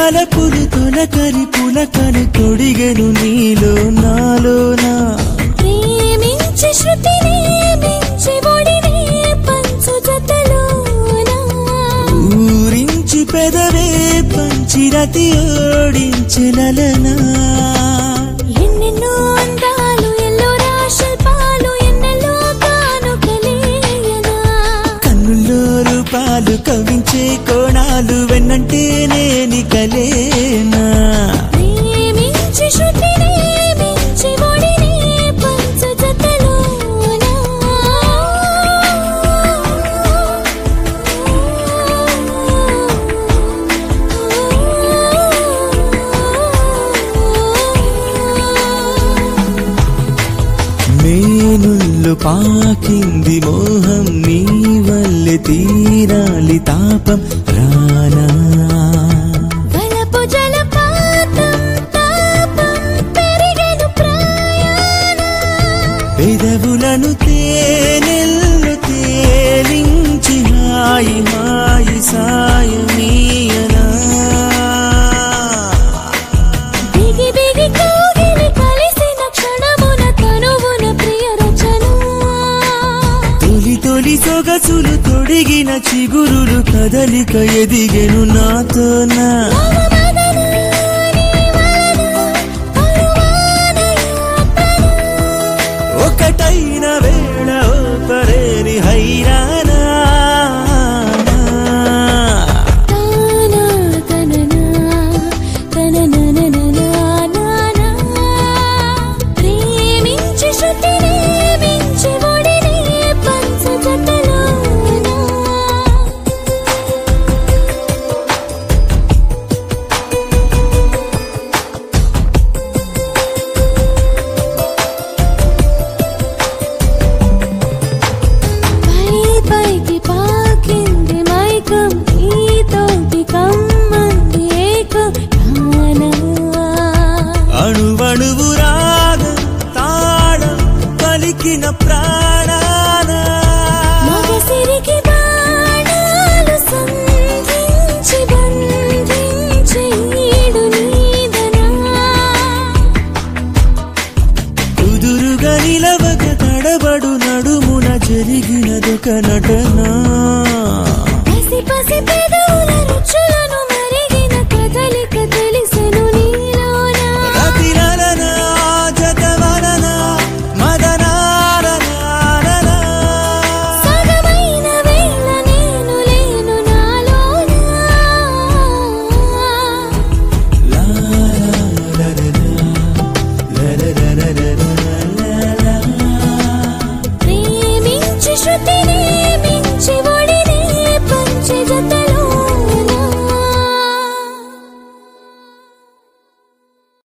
తలపులు తొలకరి పులకలు తొడిగెను నీలో నాలోనా ప్రేమించి శృతిని మించి ఒడిని పంచు జతలోనా ఊరించి పెదవే పంచిరతి ఓడించెలనా ఎన్నెన్నో అందాలు ఎల్లోరా శిల్పాలు ఎన్నెల్లో కానుకలేయనా కన్నుల్లో రూపాలు కవించే కోణాలు వెన్నంటే నేని కలేనా ప్రేమించి శృతిని మించి ఒడిని పంచు జతలోనా మేనుల్లు పాకింది మోహం నీ వల్లే తీరాలి తాపం రానా వలపు జలపాతం తాపం పెరిగెను ప్రయాణ పెదవులను తేనెల్లు తేలించి హాయి హాయి సాయమీయనా బిగి బిగి కోగిలి కలిసిన క్షణమున తనువున ప్రియ రచన తొలి తొలి సొగసులు తొడిగిన చిగురులు కదలిక ఎదిగెను నాతోనా ఒకటైన వేళ ఓపరేని హైరానా ప్రేమించి శృతిని మించి ఒడిని పంచజతలోనా పై పైకి పాకింది మైకం ఈతోటి కమ్మంది ఏకం కానా అణువణువు రాగం తాళం పలికిన ప్రాణాన మగసిరికి బాణాలు సంధించి బంధించి ఈడు నీదనా కుదురుగా నిలవక తడబడు నడుమున జరిగినదొక నటన పసి పసి పెద